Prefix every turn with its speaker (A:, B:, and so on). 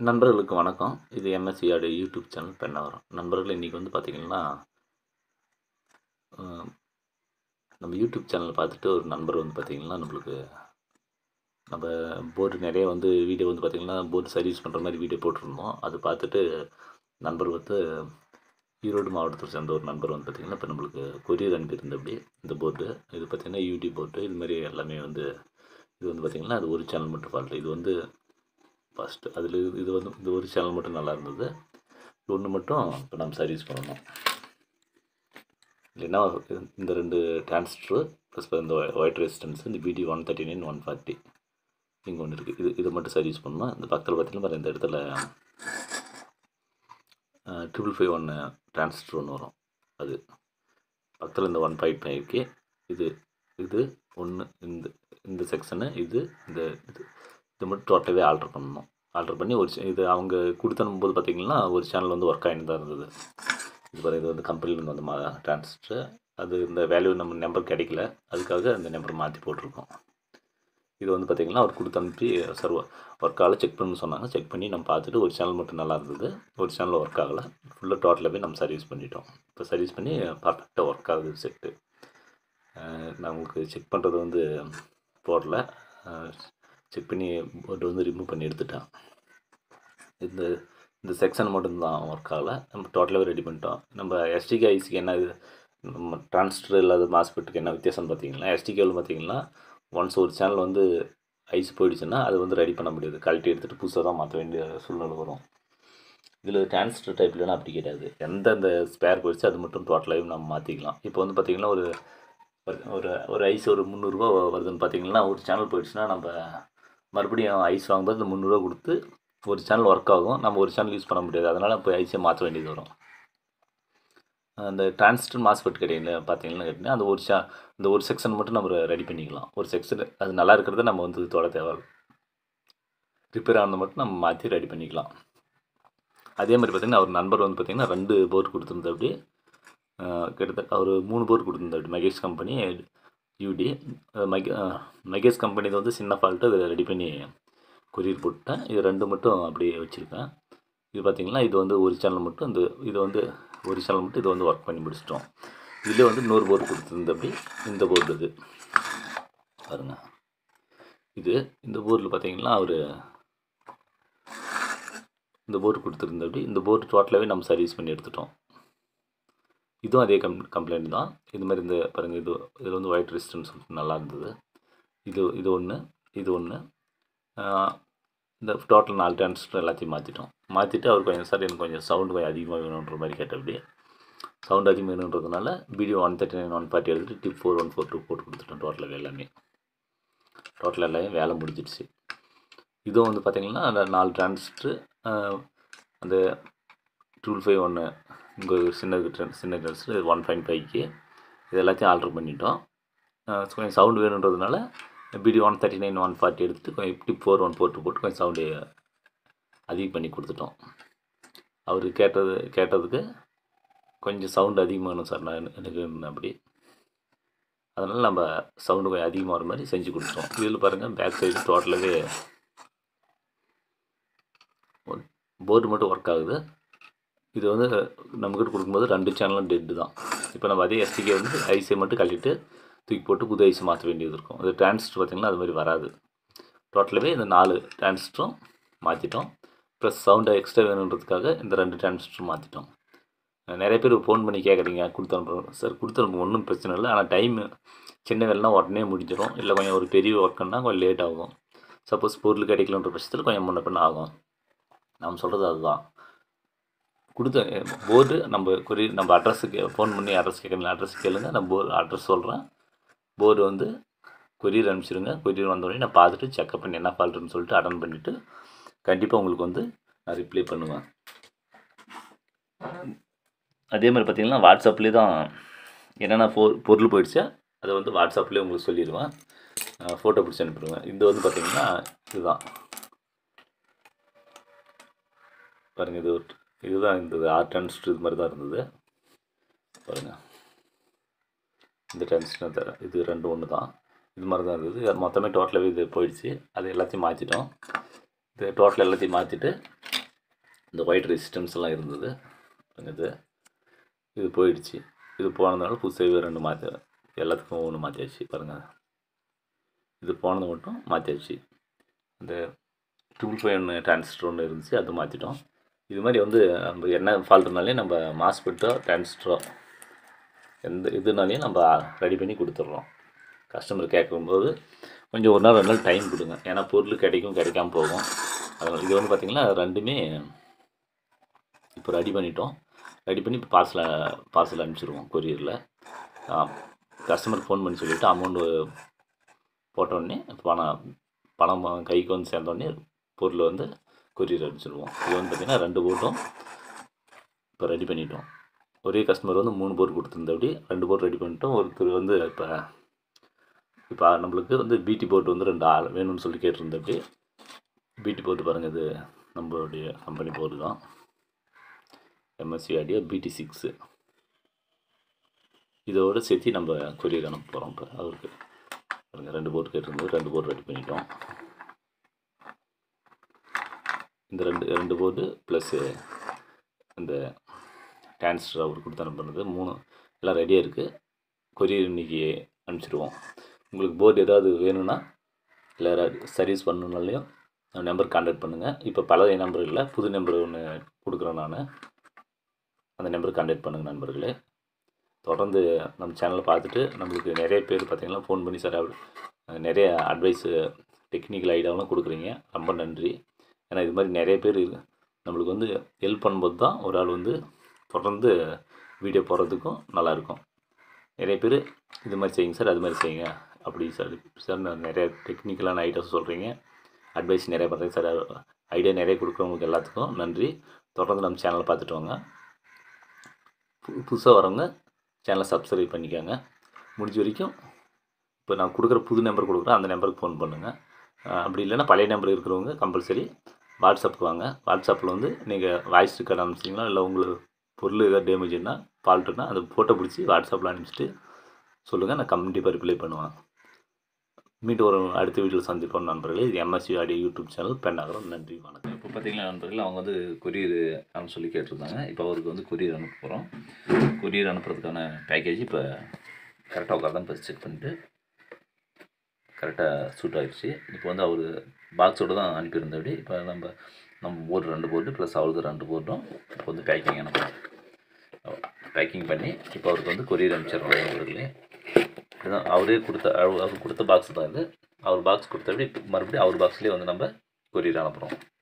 A: நண்பர்களுக்கு வணக்கம் இது எம்எஸ்சியோட யூடியூப் சேனல் பெண்ணாவரம் நண்பர்கள் இன்றைக்கி வந்து பார்த்திங்கன்னா அஹ், நம்ம யூடியூப் சேனல் பார்த்துட்டு ஒரு நண்பர் வந்து பார்த்திங்கன்னா நம்மளுக்கு நம்ம போர்டு நிறைய வந்து வீடியோ வந்து பார்த்திங்கன்னா போர்டு சர்வீஸ் பண்ணுற மாதிரி வீடியோ போட்டிருந்தோம் அது பார்த்துட்டு நண்பர் வந்து ஈரோடு மாவட்டத்தை சேர்ந்த ஒரு நண்பர் வந்து பார்த்திங்கன்னா இப்போ நம்மளுக்கு கொரியர் அனுப்பியிருந்தபடி இந்த போர்டு இது பார்த்திங்கன்னா யூடியூப் போர்டு இது மாதிரி எல்லாமே வந்து இது வந்து பார்த்திங்கன்னா அது ஒரு சேனல் மட்டும் ஃபால்ட்டு இது வந்து ஃபஸ்ட்டு அதில் இது வந்து இது ஒரு சேனல் மட்டும் நல்லா இருந்தது இது ஒன்று மட்டும் இப்போ நம்ம சர்வீஸ் பண்ணணும் இல்லைன்னா இந்த ரெண்டு டிரான்ஸ்டர் ப்ளஸ் இந்த ஒயிட் ரெசிஸ்டன்ஸ் இந்த BD one thirty nine one forty இங்கே ஒன்று இருக்குது இது இது மட்டும் சர்வீஸ் பண்ணணும் இந்த பக்கத்தில் பார்த்தீங்கன்னா பாருங்க, இந்த இடத்துல ட்ரிபிள் ஃபைவ் ஒன்று டிரான்ஸ்டர் ஒன்று வரும் அது பக்கத்தில் இந்த ஒன் பாயிண்ட் ஃபைவ்க்கு இது இது ஒன்று இந்த இந்த செக்ஷனு இது இந்த இது இது மட்டும் டோட்டலாகவே ஆல்ட்ரு பண்ணணும் ஆல்ட்ரு பண்ணி ஒரு சி- இது அவங்க கொடுத்தனும்போது பார்த்தீங்கன்னா ஒரு சேனல் வந்து ஒர்க் ஆகிட்டு தான் இருந்தது இது பாருங்க இது வந்து கம்பெனிலேருந்து வந்து மா டிரான்ஸ்டர் அது இந்த வேல்யூ நம்ம நம்பர் கிடைக்கல அதுக்காக அந்த நம்பர் மாற்றி போட்டிருக்கோம் இது வந்து பார்த்திங்கன்னா அவர் கொடுத்து அனுப்பி சார் ஒர்க் ஆகலை செக் பண்ணு சொன்னாங்க செக் பண்ணி நம்ம பார்த்துட்டு ஒரு சேனல் மட்டும் நல்லா இருந்தது ஒரு சேனல் ஒர்க் ஆகலை ஃபுல்லாக டோட்டலாகவே நம்ம சர்வீஸ் பண்ணிட்டோம் இப்போ சர்வீஸ் பண்ணி பர்ஃபெக்டாக ஒர்க் ஆகுது செட்டு நான் உங்களுக்கு செக் பண்ணுறது வந்து போடல செக் பண்ணி போர்டு வந்து ரிமூவ் பண்ணி எடுத்துட்டேன் இந்த இந்த செக்ஷன் மட்டும்தான் ஒர்க் ஆகலை நம்ம டோட்டலாகவே ரெடி பண்ணிட்டோம் நம்ம எஸ்டிகே ஐசிக்கு என்ன இது நம்ம டிரான்ஸ்டர் இல்லாத மாஸ்பெட்டுக்கு என்ன வித்தியாசம்னு பார்த்தீங்கன்னா எஸ்டிகேவில் பார்த்தீங்கன்னா ஒன்ஸ் ஒரு சேனல் வந்து ஐஸ் போயிடுச்சுன்னா அது வந்து ரெடி பண்ண முடியாது கழட்டி எடுத்துகிட்டு புதுசாக தான் மாற்ற வேண்டிய சூழ்நிலை வரும் இதில் டிரான்ஸ்டர் டைப்லலாம் அப்படி கிடையாது எந்தெந்த ஸ்பேர் போயிடுச்சு அது மட்டும் டோட்டலாகவும் நம்ம மாற்றிக்கலாம் இப்போ வந்து பார்த்திங்கன்னா ஒரு ஒரு- ஒரு ஒரு ஐஸ் ஒரு முந்நூறுரூவா வருதுன்னு பார்த்தீங்கன்னா ஒரு சேனல் போயிடுச்சுன்னா நம்ம மறுபடியும் ஐஸ் வாங்கும்போது இந்த முந்நூறுரூவா கொடுத்து ஒரு சேனல் ஒர்க் ஆகும் நம்ம ஒரு சேனல் யூஸ் பண்ண முடியாது அதனால் இப்போ ஐஸே மாற்ற வேண்டியது வரும் அந்த டிரான்ஸ்டர் மாஸ்பெட் கிடையாது பார்த்தீங்கன்னா கேட்டிங்கன்னா அந்த ஒரு சே இந்த ஒரு செக்ஷன் மட்டும் நம்ம ரெடி பண்ணிக்கலாம் ஒரு செக்ஷன் அது நல்லா இருக்கிறத நம்ம வந்து தொட தேவை ரிப்பேர் ஆனதை மட்டும் நம்ம மாற்றி ரெடி பண்ணிக்கலாம் அதே மாதிரி பார்த்திங்கன்னா அவர் நண்பர் வந்து பார்த்திங்கன்னா ரெண்டு போர்டு கொடுத்துருந்தா அப்படி கிட்டத்தட்ட அவர் மூணு போர்டு கொடுத்துருந்தா அப்படி மகேஷ் கம்பெனி யூடி மகே மகேஷ் கம்பெனி வந்து சின்ன ஃபால்ட்டு அதை ரெடி பண்ணி கொரியர் போட்டேன் இது ரெண்டு மட்டும் அப்படியே வச்சுருக்கேன் இது பார்த்திங்கன்னா இது வந்து ஒரு சேனல் மட்டும் இந்த இது வந்து ஒரு சேனல் மட்டும் இது வந்து ஒர்க் பண்ணி முடிச்சிட்டோம் இதில் வந்து இன்னொரு போர்டு கொடுத்துருந்த அப்படி இந்த போர்டு இது பாருங்க இது இந்த போர்டில் பார்த்தீங்கன்னா அவர் இந்த போர்டு கொடுத்துருந்த அப்படி இந்த போர்டு டோட்டலாகவே நம்ம சர்வீஸ் பண்ணி எடுத்துட்டோம் இதுவும் அதே கம் கம்ப்ளைண்ட் தான் இது மாதிரி இந்த பாருங்கள் இது இதில் வந்து ஒயிட் ரெசிஸ்டன்ஸ் நல்லா இருந்தது இது இது ஒன்று இது ஒன்று இந்த டோட்டல் நாலு டிரான்ஸ்டர் எல்லாத்தையும் மாற்றிட்டோம் மாற்றிட்டு அவர் கொஞ்சம் சார் எனக்கு கொஞ்சம் சவுண்டு கொஞ்சம் அதிகமாக வேணுன்ற மாதிரி கேட்டபடி சவுண்ட் அதிகமாக வேணுன்றதுனால BD one thirty nine one forty எடுத்துட்டு TIP four one four two போட்டு கொடுத்துட்டோம் டோட்டலாக எல்லாமே டோட்டல் எல்லாமே வேலை முடிஞ்சிடுச்சு இதுவும் வந்து பார்த்திங்கன்னா அந்த நாலு டிரான்ஸ்டர் அந்த டூ ஃபைவ் ஒன்று இங்கே சின்ன trans- சின்ன டிரான்ஸ்டர் ஒன் பாயிண்ட் ஃபைவ்க்கு இது எல்லாத்தையும் ஆல்ட்ரு பண்ணிட்டோம் அஹ் கொஞ்சம் சவுண்டு வேணுன்றதுனால BD one thirty nine one forty எடுத்துட்டு கொஞ்சம் TIP four one four two போட்டு கொஞ்சம் சவுண்டு அதிகம் பண்ணி கொடுத்துட்டோம் அவர் கேட்டது கேட்டதுக்கு கொஞ்சம் சவுண்டு அதிகமாகணும் சார் நான் எனக்கு அப்படி அதனால் நம்ம சவுண்டு கொஞ்சம் அதிகமாக வர மாதிரி செஞ்சு கொடுத்துட்டோம் இதில் பாருங்கள் பேக் சைடு டோட்டலாகவே போர்டு மட்டும் ஒர்க் ஆகுது இது வந்து நம்மக்கிட்ட கொடுக்கும்போது ரெண்டு சேனலும் டெட்டு தான் இப்போ நம்ம அதே எஸ்டிகே வந்து ஐஸை மட்டும் கழட்டிட்டு தூக்கி போட்டு புது ஐஸ் மாற்ற வேண்டியது இருக்கும் அது டிரான்ஸ்டர் பார்த்திங்கன்னா அது மாதிரி வராது டோட்டலாகவே இந்த நாலு டிரான்ஸ்டரும் மாற்றிட்டோம் ப்ளஸ் சவுண்டை எக்ஸ்ட்ரா வேணுன்றதுக்காக இந்த ரெண்டு டிரான்ஸ்டரும் மாற்றிட்டோம் நிறைய பேர் ஃபோன் பண்ணி கேட்குறீங்க கொடுத்து அனுப்புறோம் சார் கொடுத்து அனுப்புங்க ஒன்றும் பிரச்சனை இல்லை ஆனால் டைமு சின்ன வேலைனா உடனே முடிஞ்சிடும் இல்லை கொஞ்சம் ஒரு பெரிய ஒர்க்குன்னா கொஞ்சம் லேட் ஆகும் சப்போஸ் பொருள் கிடைக்கலன்ற பட்சத்தில் கொஞ்சம் முன்ன பின்ன ஆகும் நாம் சொல்கிறது அதுதான் கொடுத்த போர்டு நம்ம குறி நம்ம அட்ரஸுக்கு ஃபோன் பண்ணி அட்ரஸ் கேட்குறீங்க அட்ரஸ் கேளுங்க நான் போர்டு அட்ரஸ் சொல்கிறேன் போர்டு வந்து கொரியர் அனுப்பிச்சிருங்க கொரியர் வந்தோடனே நான் பார்த்துட்டு செக்அப் பண்ணி என்ன ஃபால்ட்டுன்னு சொல்லிட்டு அட்டன் பண்ணிவிட்டு கண்டிப்பாக உங்களுக்கு வந்து நான் ரிப்ளை பண்ணுவேன் அதே மாதிரி பார்த்தீங்கன்னா வாட்ஸ்அப்லேயே தான் என்னென்ன ஃபோ பொருள் போயிடுச்சோ அதை வந்து வாட்ஸ்அப்லேயே உங்களுக்கு சொல்லிடுவேன் ஃபோட்டோ பிடிச்சி அனுப்பிடுவேன் இது வந்து பார்த்தீங்கன்னா இதுதான் பாருங்கள் இது ஒரு- இதுதான் இருந்தது ஆறு டன்ஸ்ட் இது மாதிரி தான் இருந்தது பாருங்கள் இந்த டன்ஸ்ட் தர இது ரெண்டு ஒன்று தான் இது மாதிரி தான் இருந்தது அது மொத்தமே டோட்டலாகவே இது போயிடுச்சு அது எல்லாத்தையும் மாற்றிட்டோம் இது டோட்டல் எல்லாத்தையும் மாற்றிட்டு இந்த ஒயிட் ரெசிஸ்டன்ஸ் எல்லாம் இருந்தது இது இது போயிடுச்சு இது போனதுனால புதுசாகவே ரெண்டு மாற்றி எல்லாத்துக்கும் ஒன்று மாற்றியாச்சு பாருங்கள் இது போனது மட்டும் மாற்றியாச்சு இந்த டூல் ஃபைவ் ஒன்று டிரான்சிஸ்டர் ஒன்று இருந்துச்சு அது மாற்றிட்டோம் இது மாதிரி வந்து நம்ம என்ன ஃபால்ட்டுனாலே நம்ம மாஸ்பெட்டோ டிரான்சிஸ்டரோ எந்த இதுனாலையும் நம்ம ரெடி பண்ணி கொடுத்துட்றோம் கஸ்டமர் கேட்கும்போது கொஞ்சம் ஒரு நாள் ரெண்டு நாள் டைம் கொடுங்க ஏன்னா பொருள் கிடைக்கும் கிடைக்காம போகும் அதனால் இது வந்து பார்த்திங்கன்னா ரெண்டுமே இப்போ ரெடி பண்ணிட்டோம் ரெடி பண்ணி இப்போ பார்சலை பார்சல் அனுப்பிச்சிடுவோம் கொரியரில் கஸ்டமர் ஃபோன் பண்ணி சொல்லிவிட்டு அமௌண்ட்டு போட்டோடனே பணம் பணம் கைக்கு வந்து சேர்ந்தோடனே பொருளை வந்து கொரியர் அனுப்பிச்சிடுவோம் இது வந்து பார்த்திங்கன்னா ரெண்டு போட்டும் இப்போ ரெடி பண்ணிட்டோம் ஒரே கஸ்டமர் வந்து மூணு போர் கொடுத்துருந்தபடி ரெண்டு போர் ரெடி பண்ணிட்டோம் ஒருத்தர் வந்து இப்போ இப்போ நம்மளுக்கு வந்து பிடி போர்ட் வந்து ரெண்டு ஆள் வேணும்னு சொல்லி கேட்டிருந்தபடி பிடி போர்ட் பாருங்கள் இது நம்மளுடைய கம்பெனி போர்டு தான் எம்எஸ்சி ஆடியோ பிடி சிக்ஸு இதோடு சேர்த்து நம்ம கொரியர் அனுப்ப போகிறோம் இப்போ அவருக்கு பாருங்கள் ரெண்டு போர்ட் கேட்டிருந்தது ரெண்டு போர்ட் ரெடி பண்ணிட்டோம் இந்த ரெண்டு ரெண்டு போர்டு ப்ளஸ்ஸு இந்த டிரான்ஸ்டர் அவர் கொடுத்து அனுப்புனது மூணு எல்லாம் ரெடியாக இருக்குது கொரியர் இன்றைக்கி அனுப்பிச்சிடுவோம் உங்களுக்கு போர்டு ஏதாவது வேணும்னா இல்லை யாராவது சர்வீஸ் பண்ணணுன்னாலையும் நம்பர் கான்டாக்ட் பண்ணுங்கள் இப்போ பழைய நம்பர் இல்லை புது நம்பர் ஒன்று கொடுக்குறேன் நான் அந்த நம்பருக்கு கான்டாக்ட் பண்ணுங்கள் நண்பர்களே தொடர்ந்து நம்ம சேனலை பார்த்துட்டு நம்மளுக்கு நிறைய பேர் பார்த்தீங்கன்னா ஃபோன் பண்ணி சார் நிறைய அட்வைஸு டெக்னிக்கல் ஐடியாவெலாம் கொடுக்குறீங்க ரொம்ப நன்றி ஏன்னா இது மாதிரி நிறைய பேர் இருக்கு நம்மளுக்கு வந்து ஹெல்ப் பண்ணும்போது தான் ஒரு ஆள் வந்து தொடர்ந்து வீடியோ போடுறதுக்கும் நல்லாயிருக்கும் நிறைய பேர் இது மாதிரி செய்யுங்க சார் அது மாதிரி செய்யுங்க அப்படி சார் சார் நான் நிறைய டெக்னிக்கலான ஐடியாஸ் சொல்கிறீங்க அட்வைஸ் நிறைய பண்ணுறீங்க சார் ஐடியா நிறைய கொடுக்குறவங்களுக்கு எல்லாத்துக்கும் நன்றி தொடர்ந்து நம்ம சேனலை பார்த்துட்டு வாங்க பு- புதுசாக வரவங்க சேனலை சப்ஸ்கிரைப் பண்ணிக்கோங்க முடிஞ்ச வரைக்கும் இப்போ நான் கொடுக்குற புது நம்பர் கொடுக்குறேன் அந்த நம்பருக்கு ஃபோன் பண்ணுங்கள் அப்படி இல்லைன்னா பழைய நம்பர் இருக்கிறவங்க கம்பல்சரி வாட்ஸ்அப்புக்கு வாங்க வாட்ஸ்அப்பில் வந்து நீங்கள் வாய்ஸ் ரெக்கார்ட் அனுப்பிச்சிங்களா இல்லை உங்களுக்கு பொருள் ஏதாவது டேமேஜ்னா ஃபால்ட்டுனா அந்த ஃபோட்டோ பிடிச்சி வாட்ஸ்அப்பில் அனுப்பிச்சிட்டு சொல்லுங்கள் நான் கண்டிப்பாக ரிப்ளை பண்ணுவேன் மீண்டும் ஒரு அடுத்த வீடியோவில் சந்திப்போம் நண்பர்களே இது எம்எஸ்சி ஆடியோ யூடியூப் சேனல் பெண்ணாகிறோம் நன்றி வணக்கம் இப்போ பார்த்தீங்கன்னா நண்பர்கள் அவங்க வந்து கொரியர் அனுப்ப சொல்லி கேட்டிருந்தாங்க இப்போ அவருக்கு வந்து கொரியர் அனுப்ப போகிறோம் கொரியர் அனுப்புறதுக்கான பேக்கேஜ் இப்போ கரெக்டாக உட்காந்து இப்போ செக் பண்ணிட்டு கரெக்டாக சூட் ஆகிடுச்சு இப்போ வந்து அவர் பாக்ஸோடு தான் அனுப்பியிருந்தபடி இப்போ நம்ம நம்ம போர்டு ரெண்டு போர்டு ப்ளஸ் அவருக்கு ரெண்டு போர்டும் இப்போ வந்து பேக்கிங் அனுப்புகிறோம் பேக்கிங் பண்ணி இப்போ அவருக்கு வந்து கொரியர் அனுப்பிச்சிடுறோம் நண்பர்களே இதுதான் அவரே கொடுத்த அவர் அவர் கொடுத்த பாக்ஸ் தான் இது அவர் பாக்ஸ் கொடுத்தபடி மறுபடியும் அவர் பாக்ஸ்லேயே வந்து நம்ம கொரியர் அனுப்புகிறோம்